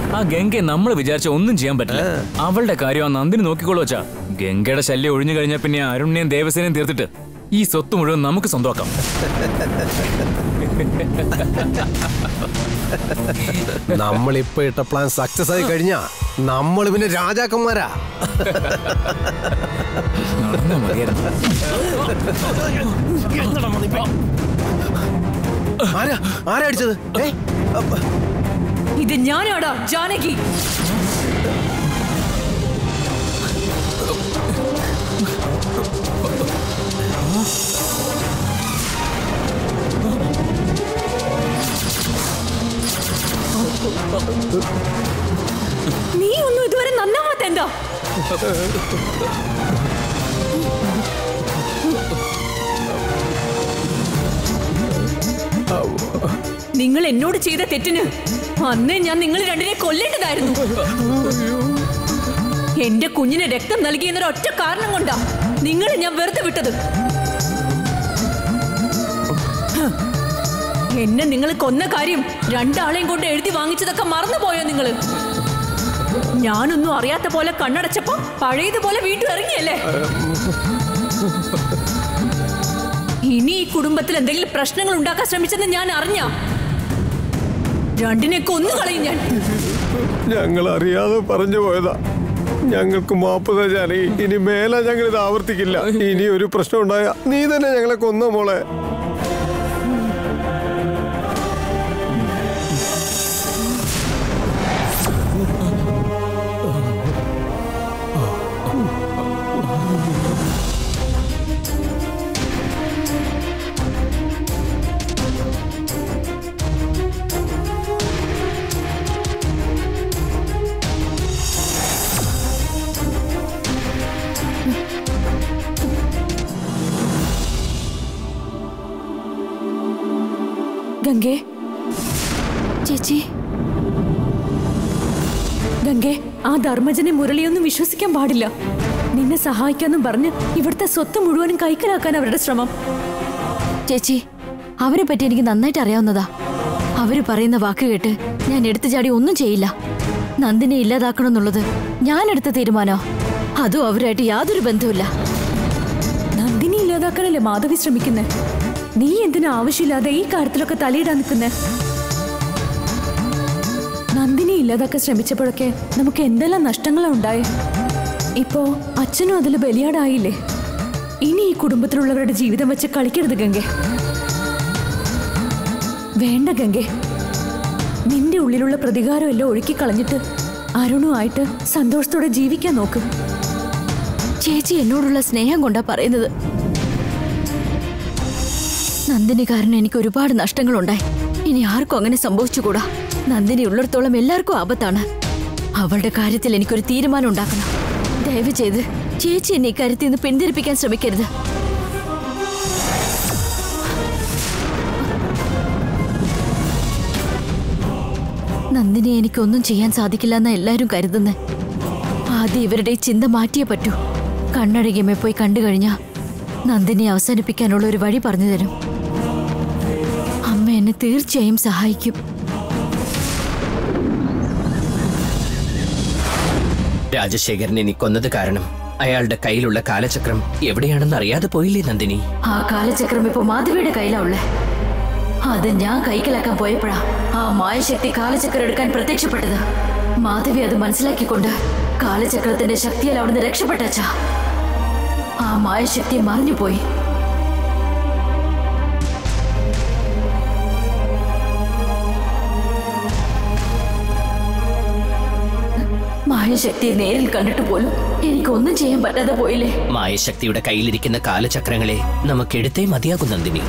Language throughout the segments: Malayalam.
ആ ഗംഗയെ നമ്മൾ വിചാരിച്ച ഒന്നും ചെയ്യാൻ പറ്റില്ല അവളുടെ കാര്യം ആ നന്ദിനി നോക്കിക്കോളൂ വെച്ചാ ഗംഗയുടെ ശല്യം ഒഴിഞ്ഞു കഴിഞ്ഞാൽ പിന്നെ അരുണിനെയും ദേവസേനയും തീർത്തിട്ട് ഈ സ്വത്ത് മുഴുവൻ നമുക്ക് സ്വന്തമാക്കാം നമ്മളിപ്പോ ഇട്ട പ്ലാൻ സക്സസ് ആയി കഴിഞ്ഞാ നമ്മൾ പിന്നെ രാജാക്കന്മാരാ നടന്നാ മതിയായിരുന്നു ആരാ ആരാ അടിച്ചത് ഏ? അപ്പ, ഇത് ഞാനാടാ ജാനകി നീ ഒന്നും ഇതുവരെ നന്നാവാത്ത എന്താ നിങ്ങൾ എന്നോട് ചെയ്ത തെറ്റിന് അന്നേ ഞാൻ നിങ്ങൾ രണ്ടിനെ കൊല്ലേണ്ടതായിരുന്നു എന്റെ കുഞ്ഞിന് രക്തം നൽകിയെന്നൊരു ഒറ്റ കാരണം കൊണ്ടാ നിങ്ങൾ ഞാൻ വെറുതെ വിട്ടത് ഹ്. എന്നെ നിങ്ങൾ കൊന്ന കാര്യം രണ്ടാളെയും കൊണ്ട് എഴുതി വാങ്ങിച്ചതൊക്കെ മറന്നുപോയോ നിങ്ങള് ഞാനൊന്നും അറിയാത്ത പോലെ കണ്ണടച്ചപ്പോ പഴയതുപോലെ വീണ്ടും ഇറങ്ങിയല്ലേ ഇനി ഈ കുടുംബത്തിൽ എന്തെങ്കിലും പ്രശ്നങ്ങൾ ഉണ്ടാക്കാൻ ശ്രമിച്ചെന്ന് ഞാൻ അറിഞ്ഞ രണ്ടിനെ കൊന്നു കളയും ഞാൻ ഞങ്ങൾ അറിയാതെ പറഞ്ഞു പോയതാ ഞങ്ങൾക്ക് മാപ്പ് തരാനേ ഇനി മേലെ ഞങ്ങൾ ഇത് ആവർത്തിക്കില്ല ഇനി ഒരു പ്രശ്നം ഉണ്ടായ നീ തന്നെ ഞങ്ങളെ കൊന്ന മോളെ ഗംഗേ ചേച്ചി ഗംഗേ ആ ധർമ്മജനെ മുരളിയൊന്നും വിശ്വസിക്കാൻ പാടില്ല നിന്നെ സഹായിക്കാന്നും പറഞ്ഞ് ഇവിടുത്തെ സ്വത്ത് മുഴുവനും കൈക്കലാക്കാൻ അവരുടെ ശ്രമം ചേച്ചി അവരെ പറ്റി എനിക്ക് നന്നായിട്ട് അറിയാവുന്നതാ അവര് പറയുന്ന വാക്ക് കേട്ട് ഞാൻ എടുത്തു ചാടി ഒന്നും ചെയ്യില്ല നന്ദിനെ ഇല്ലാതാക്കണമെന്നുള്ളത് ഞാൻ എടുത്ത തീരുമാനോ അതും അവരായിട്ട് യാതൊരു ബന്ധവുമില്ല നന്ദിനി ഇല്ലാതാക്കാനല്ലേ മാധവി ശ്രമിക്കുന്നേ നീ എന്തിനാ ആവശ്യമില്ലാതെ ഈ കാര്യത്തിലൊക്കെ തലയിടാൻ നിൽക്കുന്നേ നന്ദിനി ഇല്ലാതാക്കാൻ ശ്രമിച്ചപ്പോഴൊക്കെ നമുക്ക് എന്തെല്ലാം നഷ്ടങ്ങളാ ഉണ്ടായേ ഇപ്പോ അച്ഛനും അതിൽ ബലിയാടായില്ലേ ഇനി ഈ കുടുംബത്തിലുള്ളവരുടെ ജീവിതം വെച്ച് കളിക്കരുത് ഗംഗെ വേണ്ട ഗംഗെ നിന്റെ ഉള്ളിലുള്ള പ്രതികാരം എല്ലാം ഒഴുക്കി കളഞ്ഞിട്ട് അരുണുമായിട്ട് സന്തോഷത്തോടെ ജീവിക്കാൻ നോക്ക് ചേച്ചി എന്നോടുള്ള സ്നേഹം കൊണ്ടാ പറയുന്നത് നന്ദിനി കാരണം എനിക്ക് ഒരുപാട് നഷ്ടങ്ങളുണ്ടായി ഇനി ആർക്കും അങ്ങനെ സംഭവിച്ചുകൂടാ നന്ദിനി ഉള്ളിടത്തോളം എല്ലാവർക്കും ആപത്താണ് അവളുടെ കാര്യത്തിൽ എനിക്കൊരു തീരുമാനം ഉണ്ടാക്കണം ദയവ് ചെയ്ത് ചേച്ചി എന്നെ ഇക്കാര്യത്തിൽ നിന്ന് പിന്തിരിപ്പിക്കാൻ ശ്രമിക്കരുത് നന്ദിനി എനിക്കൊന്നും ചെയ്യാൻ സാധിക്കില്ല എന്നാ എല്ലാവരും കരുതുന്നേ ആദ്യം ഇവരുടെ ഈ ചിന്ത മാറ്റിയേ പറ്റൂ കണ്ണഴകിയമ്മ പോയി കണ്ടു കഴിഞ്ഞാ നന്ദിനി അവസാനിപ്പിക്കാനുള്ള ഒരു വഴി പറഞ്ഞു തരും അമ്മ എന്നെ തീർച്ചയായും സഹായിക്കും രാജശേഖരനെ നീ കൊന്നത് കാരണം അയാളുടെ കയ്യിലുള്ള കാലചക്രം എവിടെയാണെന്ന് അറിയാതെ പോയില്ലേ നന്ദിനി ആ കാലചക്രം ഇപ്പൊ മാധവിയുടെ കയ്യിലാ ഉള്ളേ അത് ഞാൻ കൈക്കലാക്കാൻ പോയപ്പോഴാ ആ മായശക്തി കാലചക്രം എടുക്കാൻ പ്രത്യക്ഷപ്പെട്ടത് മാധവി അത് മനസ്സിലാക്കിക്കൊണ്ട് കാലചക്രത്തിന്റെ ശക്തിയാൽ അവിടുന്ന് രക്ഷപ്പെട്ടച്ചാ ആ മായശക്തി മറിഞ്ഞുപോയി മായശക്തിയെ നേരിൽ കണ്ടിട്ട് പോലും എനിക്കൊന്നും ചെയ്യാൻ പറ്റാതെ പോയില്ലേ മായശക്തിയുടെ കയ്യിലിരിക്കുന്ന കാലചക്രങ്ങളെ നമുക്കെടുത്തേ മതിയാകും നന്ദിനി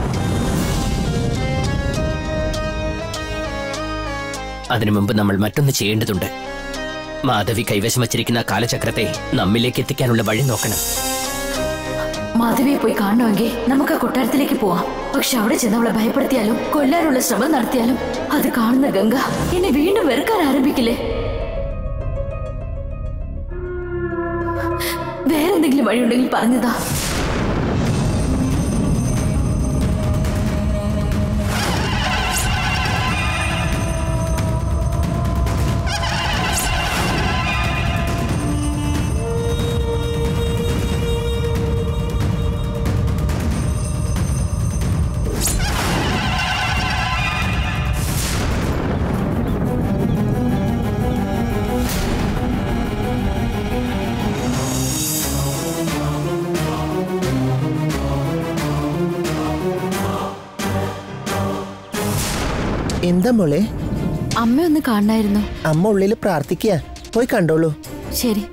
അതിനു മുമ്പ് നമ്മൾ മറ്റൊന്ന് ചെയ്യേണ്ടതുണ്ട് മാധവി കൈവശം വച്ചിരിക്കുന്ന ആ കാലചക്രത്തെ നമ്മിലേക്ക് എത്തിക്കാനുള്ള വഴി നോക്കണം മാധവിയെ പോയി കാണണമെങ്കിൽ നമുക്ക് ആ കൊട്ടാരത്തിലേക്ക് പോവാം പക്ഷെ അവിടെ ചെന്ന് അവളെ ഭയപ്പെടുത്തിയാലും കൊല്ലാനുള്ള ശ്രമം നടത്തിയാലും അത് കാണുന്ന ഗംഗ എന്നെ വീണ്ടും വെറുക്കാൻ ആരംഭിക്കില്ലേ വേറെന്തെങ്കിലും വഴിയുണ്ടെങ്കിൽ പറഞ്ഞതാ എന്താ മോളെ അമ്മ ഒന്ന് കാണണമായിരുന്നു അമ്മ ഉള്ളിൽ പ്രാർത്ഥിക്കുക പോയി കണ്ടോളൂ ശരി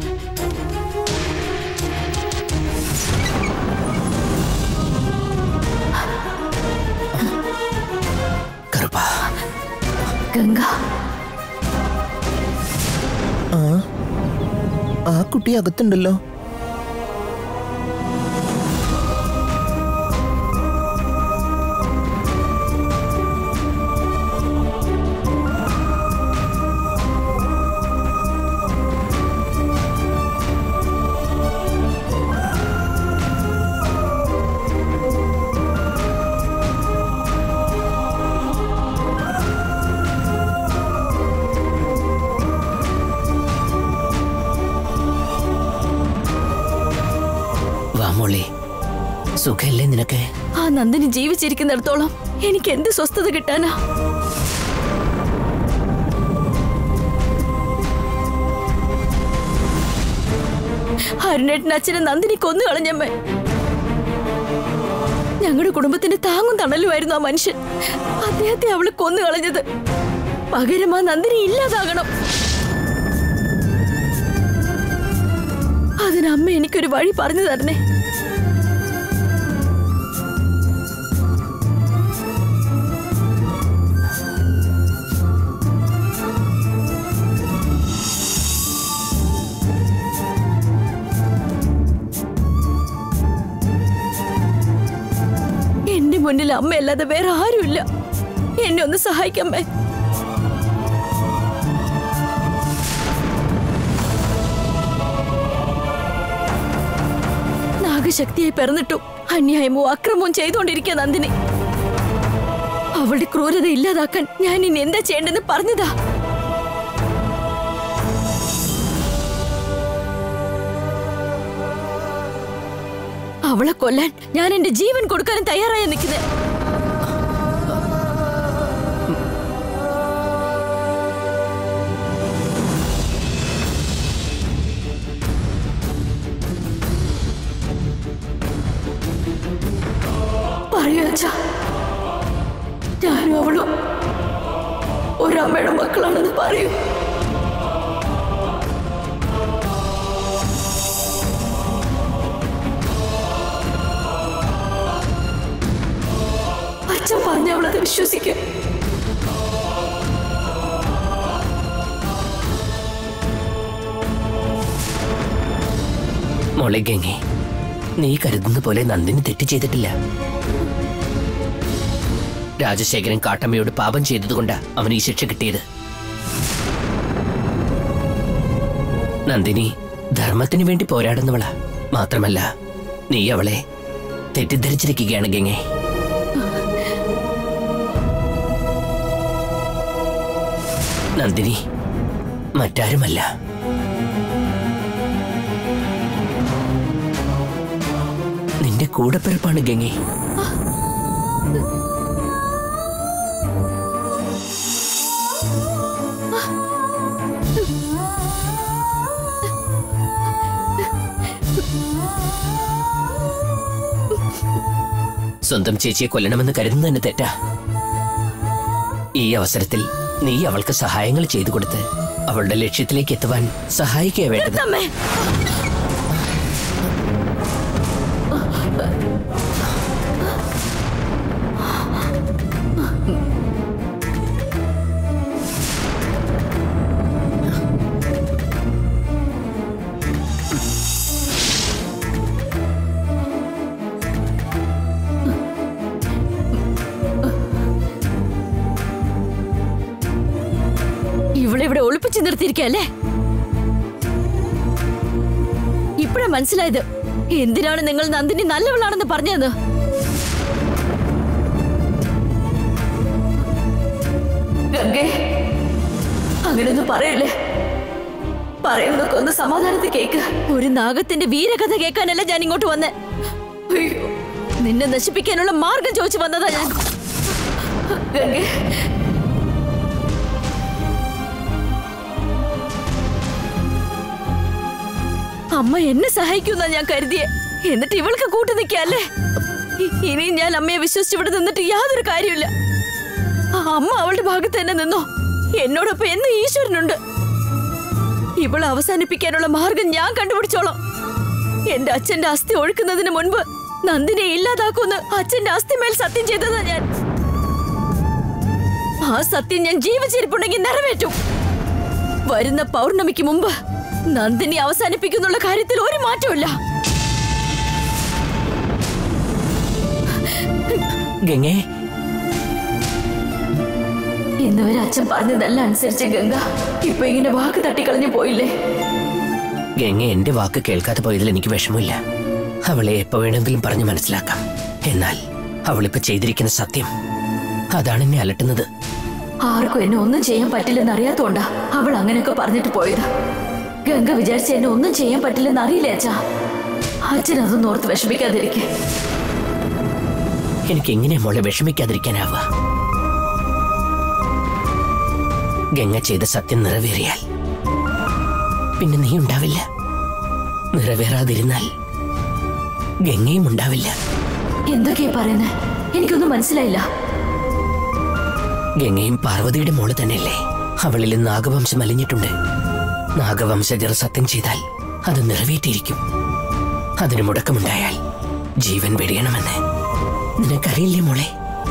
കറുപ്പ ഗംഗ ആ ആ കുട്ടി അകത്തുണ്ടല്ലോ വാ മോളെ സുഖല്ലേ നിനക്ക് ആ നന്ദിനി ജീവിച്ചിരിക്കുന്നിടത്തോളം എനിക്ക് എന്ത് സ്വസ്ഥത കിട്ടാനാ അരുണേട്ടൻ അച്ഛനെ നന്ദിനി കൊന്നു കളഞ്ഞമ്മേ ഞങ്ങളുടെ കുടുംബത്തിന്റെ താങ്ങും തണലുമായിരുന്നു ആ മനുഷ്യൻ അദ്ദേഹത്തെ അവള് കൊന്നു കളഞ്ഞത് പകരം ആ നന്ദിനി ഇല്ലാതാകണം അതിന് അമ്മ എനിക്കൊരു വഴി പറഞ്ഞു തരണേ എന്റെ മുന്നിൽ അമ്മയല്ലാതെ വേറെ ആരുമില്ല എന്നെ ഒന്ന് സഹായിക്കമ്മേ നാഗശക്തിയായി പിറന്നിട്ടും അന്യായമോ അക്രമവും ചെയ്തുകൊണ്ടിരിക്കുക നന്ദിനി അവളുടെ ക്രൂരത ഇല്ലാതാക്കാൻ ഞാൻ ഇനി എന്താ ചെയ്യേണ്ടെന്ന് പറഞ്ഞതാ അവളെ കൊല്ലാൻ ഞാൻ എന്റെ ജീവൻ കൊടുക്കാനും തയ്യാറായി നിൽക്കുന്നത് പറയൂ അച്ഛാ ഞാനും അവളും ഒരമ്മയുടെ മക്കളാണെന്ന് പറയൂ അച്ഛൻ പറഞ്ഞ അവളത് വിശ്വസിക്കും മോളെ ഗംഗെ നീ കരുതുന്ന പോലെ നന്ദിനി തെറ്റ് ചെയ്തിട്ടില്ല രാജശേഖരൻ കാട്ടമ്മയോട് പാപം ചെയ്തതുകൊണ്ടാ അവന് ഈ ശിക്ഷ കിട്ടിയത് നന്ദിനി ധർമ്മത്തിന് വേണ്ടി പോരാടുന്നവളാ മാത്രമല്ല നീ അവളെ തെറ്റിദ്ധരിച്ചിരിക്കുകയാണ് ഗംഗെ നന്ദിനി മറ്റാരുമല്ല നിന്റെ കൂടപ്പിറപ്പാണ് ഗംഗെ സ്വന്തം ചേച്ചിയെ കൊല്ലണമെന്ന് കരുതുന്നത് തന്നെ തെറ്റാ ഈ അവസരത്തിൽ നീ അവൾക്ക് സഹായങ്ങൾ ചെയ്തു കൊടുത്ത് അവളുടെ ലക്ഷ്യത്തിലേക്ക് എത്തുവാൻ സഹായിക്കുക വേണ്ടത് അമ്മേ ഇവിടെ ഇവിടെ ഒളിപ്പിച്ചു നിർത്തിയിരിക്കല്ലേ ഇപ്പഴാ മനസ്സിലായത് എന്തിനാണ് നിങ്ങൾ നന്ദിനി നല്ലവളാണെന്ന് പറഞ്ഞത് ഗംഗേ അങ്ങനെയൊന്നും പറയല്ലേ പറയുന്നതൊക്കെ ഒന്ന് സമാധാനത്തിൽ കേക്ക് ഒരു നാഗത്തിന്റെ വീരകഥ കേൾക്കാനല്ല ഞാൻ ഇങ്ങോട്ട് വന്നേ അയ്യോ നിന്നെ നശിപ്പിക്കാനുള്ള മാർഗം ചോദിച്ചു വന്നതാ ഞാൻ ഗംഗേ അമ്മ എന്നെ സഹായിക്കുന്ന ഞാൻ കരുതിയെ എന്നിട്ട് ഇവൾക്ക് കൂട്ടു നിൽക്കല്ലേ ഇനി ഞാൻ അമ്മയെ വിശ്വസിച്ച് ഇവിടെ നിന്നിട്ട് യാതൊരു കാര്യമില്ല ആ അമ്മ അവളുടെ ഭാഗത്ത് തന്നെ നിന്നോ എന്നോടൊപ്പം എന്ന് ഈശ്വരനുണ്ട് ഇവളെ അവസാനിപ്പിക്കാനുള്ള മാർഗം ഞാൻ കണ്ടുപിടിച്ചോളാം എന്റെ അച്ഛന്റെ അസ്ഥി ഒഴുക്കുന്നതിന് മുൻപ് നന്ദിനെ ഇല്ലാതാക്കുമെന്ന് അച്ഛന്റെ അസ്ഥിമേൽ സത്യം ചെയ്തതാ ഞാൻ ആ സത്യം ഞാൻ ജീവിച്ചിരിപ്പുണ്ടെങ്കിൽ നിറവേറ്റും വരുന്ന പൗർണമിക്ക് മുമ്പ് നന്ദിനി അവസാനിപ്പിക്കുന്നുള്ള കാര്യത്തിൽ ഒരു മാറ്റമില്ല ഗംഗേ ഇന്നുവരെ അച്ഛൻ പറഞ്ഞതല്ല അനുസരിച്ച ഗംഗ ഇപ്പൊ ഇങ്ങനെ വാക്ക് തട്ടിക്കളഞ്ഞു പോയില്ലേ ഗംഗ എന്റെ വാക്ക് കേൾക്കാതെ പോയതിൽ എനിക്ക് വിഷമമില്ല അവളെ എപ്പോ വേണമെങ്കിലും പറഞ്ഞു മനസ്സിലാക്കാം എന്നാൽ അവളിപ്പോ ചെയ്തിരിക്കുന്ന സത്യം അതാണ് എന്നെ അലട്ടുന്നത് ആർക്കും എന്നെ ഒന്നും ചെയ്യാൻ പറ്റില്ലെന്ന് അറിയാത്തോണ്ടാ അവൾ അങ്ങനെയൊക്കെ പറഞ്ഞിട്ട് പോയത് ഗംഗ വിചാരിച്ച എന്നെ ഒന്നും ചെയ്യാൻ പറ്റില്ലെന്ന് അറിയില്ലേ അച്ഛാ അച്ഛൻ അതൊന്നും ഓർത്ത് വിഷമിക്കാതിരിക്കെ എനിക്ക് എങ്ങനെ മോളെ വിഷമിക്കാതിരിക്കാനാവുക ഗംഗ ചെയ്ത സത്യം നിറവേറിയാൽ പിന്നെ നീ ഉണ്ടാവില്ല നിറവേറാതിരുന്നാൽ ഗംഗയും ഉണ്ടാവില്ല എന്തൊക്കെയാ പറയുന്നത് എനിക്കൊന്നും മനസ്സിലായില്ല ഗംഗയും പാർവതിയുടെ മോള് തന്നെയല്ലേ അവളിൽ നാഗവംശം അലിഞ്ഞിട്ടുണ്ട് നാഗവംശജർ സത്യം ചെയ്താൽ അത് നിറവേറ്റിയിരിക്കും അതിന് മുടക്കമുണ്ടായാൽ ജീവൻ വെടിയണമെന്ന് നിനക്കറിയില്ലേ മോളെ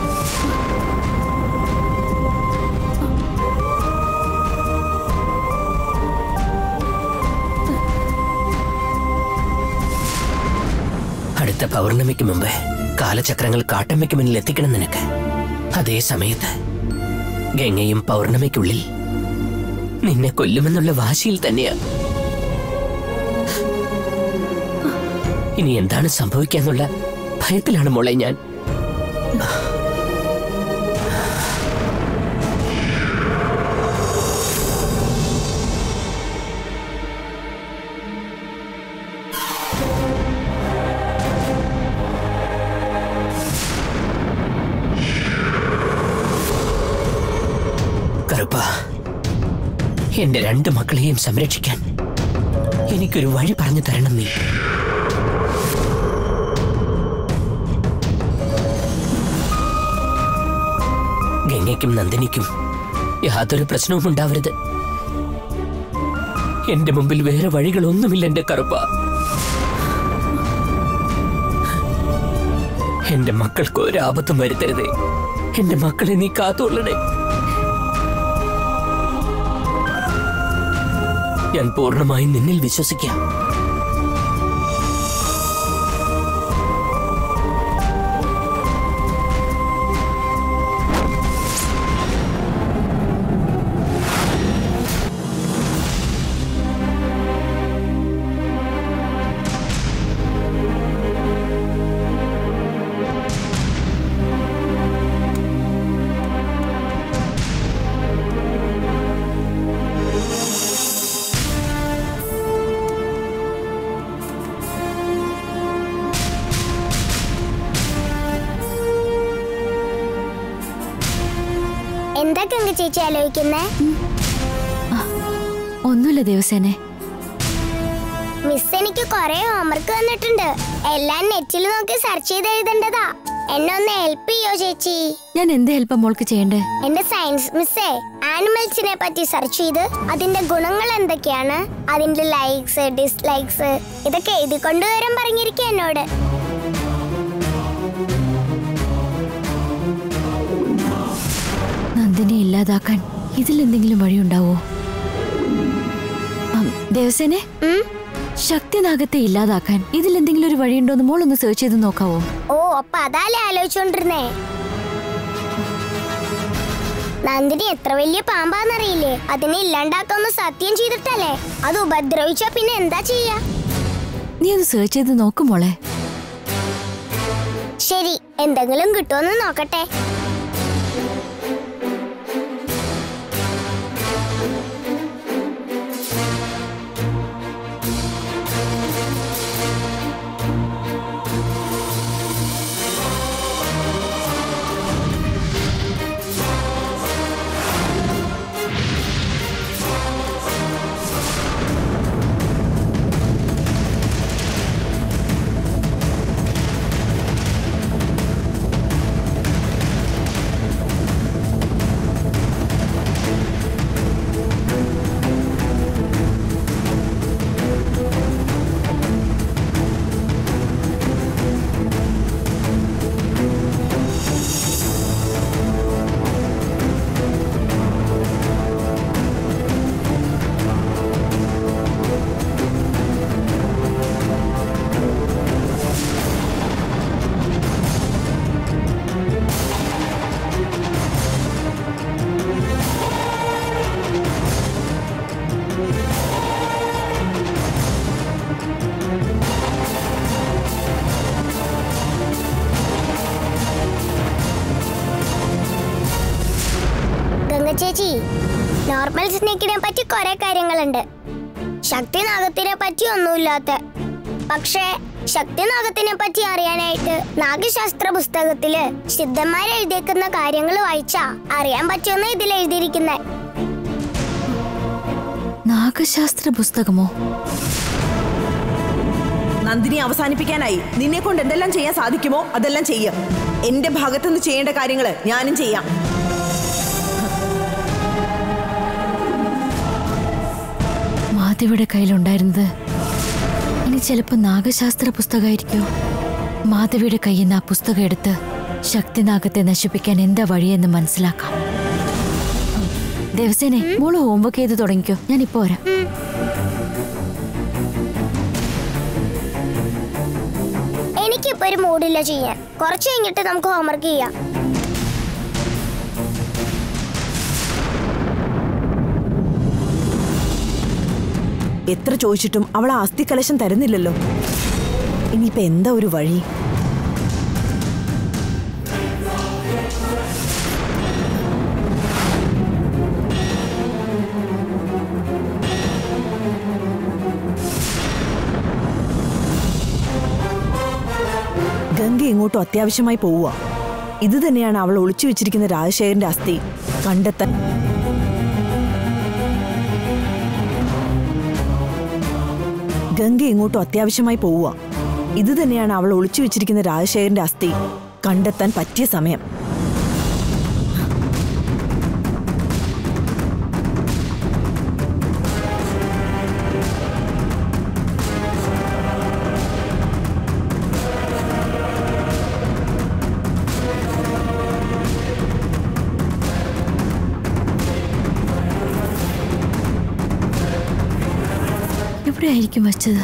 അടുത്ത പൗർണമിക്ക് മുമ്പ് കാലചക്രങ്ങൾ കാട്ടമ്മയ്ക്ക് മുന്നിൽ എത്തിക്കണം നിനക്ക് അതേ സമയത്ത് ഗംഗയും പൗർണമിക്കുള്ളിൽ നിന്നെ കൊല്ലുമെന്നുള്ള വാശിയിൽ തന്നെയാ ഇനി എന്താണ് സംഭവിക്കാന്നുള്ള ഭയത്തിലാണ് മോളെ ഞാൻ കറുപ്പ എന്റെ രണ്ട് മക്കളെയും സംരക്ഷിക്കാൻ എനിക്കൊരു വഴി പറഞ്ഞു തരണം നീ ഗംഗയ്ക്കും നന്ദിനിക്കും യാതൊരു പ്രശ്നവും ഉണ്ടാവരുത് എന്റെ മുമ്പിൽ വേറെ വഴികളൊന്നുമില്ല എന്റെ കറുപ്പ എന്റെ മക്കൾക്ക് ഒരു ആപത്തും വരുത്തരുതേ എന്റെ മക്കളെ നീ കാത്തുകൊള്ളണേ ഞാൻ പൂർണ്ണമായും നിന്നിൽ വിശ്വസിക്കാം എന്താ ഗംഗ ചേച്ചി ആലോചിക്കുന്നേ ഒന്നുമില്ല ദേവസേനെ മിസ് എനിക്ക് കൊറേ ഹോംവർക്ക് തന്നിട്ടുണ്ട് എല്ലാം നെറ്റിൽ നോക്കി സെർച്ച് ചെയ്ത് എഴുതേണ്ടതാ എന്നെ ഒന്ന് ഹെൽപ്പ് ചെയ്യോ ചേച്ചി ഞാൻ എന്ത് ഹെൽപ്പാ മോൾക്ക് ചെയ്യണ്ടേ എന്റെ സയൻസ് മിസ്സേ ആനിമൽസിനെ പറ്റി സെർച്ച് ചെയ്ത് അതിന്റെ ഗുണങ്ങൾ എന്തൊക്കെയാണ് അതിന്റെ ലൈക്സ് ഡിസ്ലൈക്സ് ഇതൊക്കെ എഴുതി കൊണ്ടുവരാൻ പറഞ്ഞിരിക്കുക എന്നോട് നന്ദിനെ ഇല്ലാതാക്കാൻ ഇതിൽ എന്തെങ്കിലും വഴിയുണ്ടാവോ അം, ദേവസേനെ ഉം? ശക്തിനാഗത്തെ ഇല്ലാതാക്കാൻ ഇതിൽ എന്തെങ്കിലും ഒരു വഴിയുണ്ടോന്ന് മോളൊന്ന് സെർച്ച് ചെയ്ത് നോക്കാവോ ഓ അപ്പൊ അതല്ലേ ആലോചിച്ചോണ്ടിരുന്നേ നന്ദിനി എത്ര വലിയ പാമ്പാന്നറിയില്ലേ അതിനെ ഇല്ലാണ്ടാക്കാന്ന് സത്യം ചെയ്തിട്ടല്ലേ അത് ഉപദ്രവിച്ചാ പിന്നെ എന്താ ചെയ്യാ നീ ഒന്ന് സെർച്ച് ചെയ്ത് നോക്കും മോളെ ശരി എന്തെങ്കിലും കിട്ടുമെന്ന് നോക്കട്ടെ ചേച്ചി നോർമൽ സ്നേക്കിനെ പറ്റി കുറെ കാര്യങ്ങളുണ്ട് ശക്തി നാഗത്തിനെ പറ്റി ഒന്നുമില്ലാത്ത പക്ഷേ ശക്തി നാഗത്തിനെ പറ്റി അറിയാനായിട്ട് നാഗശാസ്ത്ര പുസ്തകത്തില് സിദ്ധന്മാർ എഴുതിയേക്കുന്ന കാര്യങ്ങൾ വായിച്ചാ അറിയാൻ പറ്റുമെന്ന് ഇതിൽ എഴുതിയിരിക്കുന്നത് നാഗശാസ്ത്ര പുസ്തകമോ നന്ദിനി അവസാനിപ്പിക്കാനായി നിന്നെ കൊണ്ട് എന്തെല്ലാം ചെയ്യാൻ സാധിക്കുമോ അതെല്ലാം ചെയ്യാം എന്റെ ഭാഗത്തുനിന്ന് ചെയ്യേണ്ട കാര്യങ്ങൾ ഞാനും ചെയ്യാം മാധവിയുടെ കയ്യിലുണ്ടായിരുന്നത് ഇനി ചിലപ്പോ നാഗശാസ്ത്ര പുസ്തകമായിരിക്കോ മാധവിയുടെ കയ്യിൽ നിന്ന് ആ പുസ്തകം എടുത്ത് ശക്തിനാഗത്തെ നശിപ്പിക്കാൻ എന്താ വഴിയെന്ന് മനസ്സിലാക്കാം ദിവസേനെ മോള് ഹോംവർക്ക് ചെയ്ത് തുടങ്ങിക്കോ ഞാൻ ഇപ്പോ വരാം എനിക്കിപ്പോ ഒരു മൂഡില്ല ചെയ്യാൻ കുറച്ച് കഴിഞ്ഞിട്ട് നമുക്ക് ഹോംവർക്ക് ചെയ്യാം എത്ര ചോദിച്ചിട്ടും അവൾ ആ അസ്ഥി കലശം തരുന്നില്ലല്ലോ ഇനിയിപ്പോ എന്താ ഒരു വഴി ഗംഗ ഇങ്ങോട്ടും അത്യാവശ്യമായി പോവുക ഇത് തന്നെയാണ് അവൾ ഒളിച്ചു വെച്ചിരിക്കുന്ന രാജശേഖരന്റെ അസ്ഥി കണ്ടെത്താൻ ഗംഗ ഇങ്ങോട്ടും അത്യാവശ്യമായി പോവുക ഇത് തന്നെയാണ് അവൾ ഒളിച്ചു വെച്ചിരിക്കുന്ന രാജശേഖരന്റെ അസ്ഥി കണ്ടെത്താൻ പറ്റിയ സമയം എവിടെ ആയിരിക്കും വെച്ചത്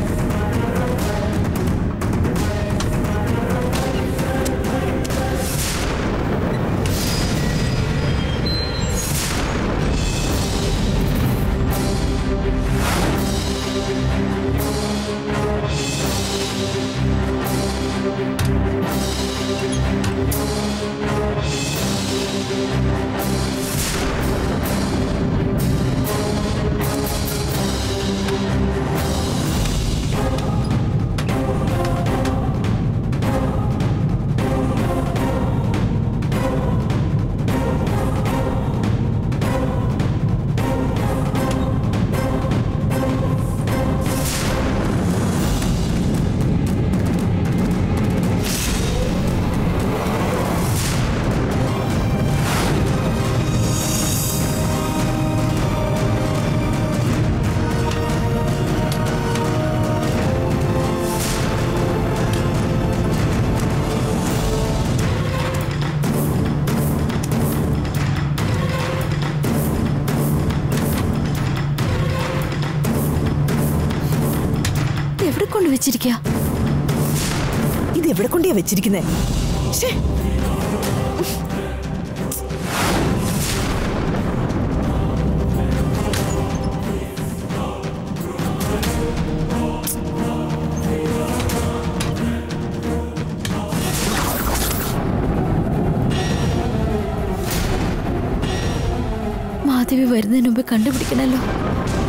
ഇത് എവിടെ കൊണ്ട് വെച്ചിരിക്കുക ഇത് എവിടെ കൊണ്ടാ വെച്ചിരിക്കുന്നേ ശ്ശേ. മാധവി വരുന്നതിന് മുമ്പ് കണ്ടുപിടിക്കണല്ലോ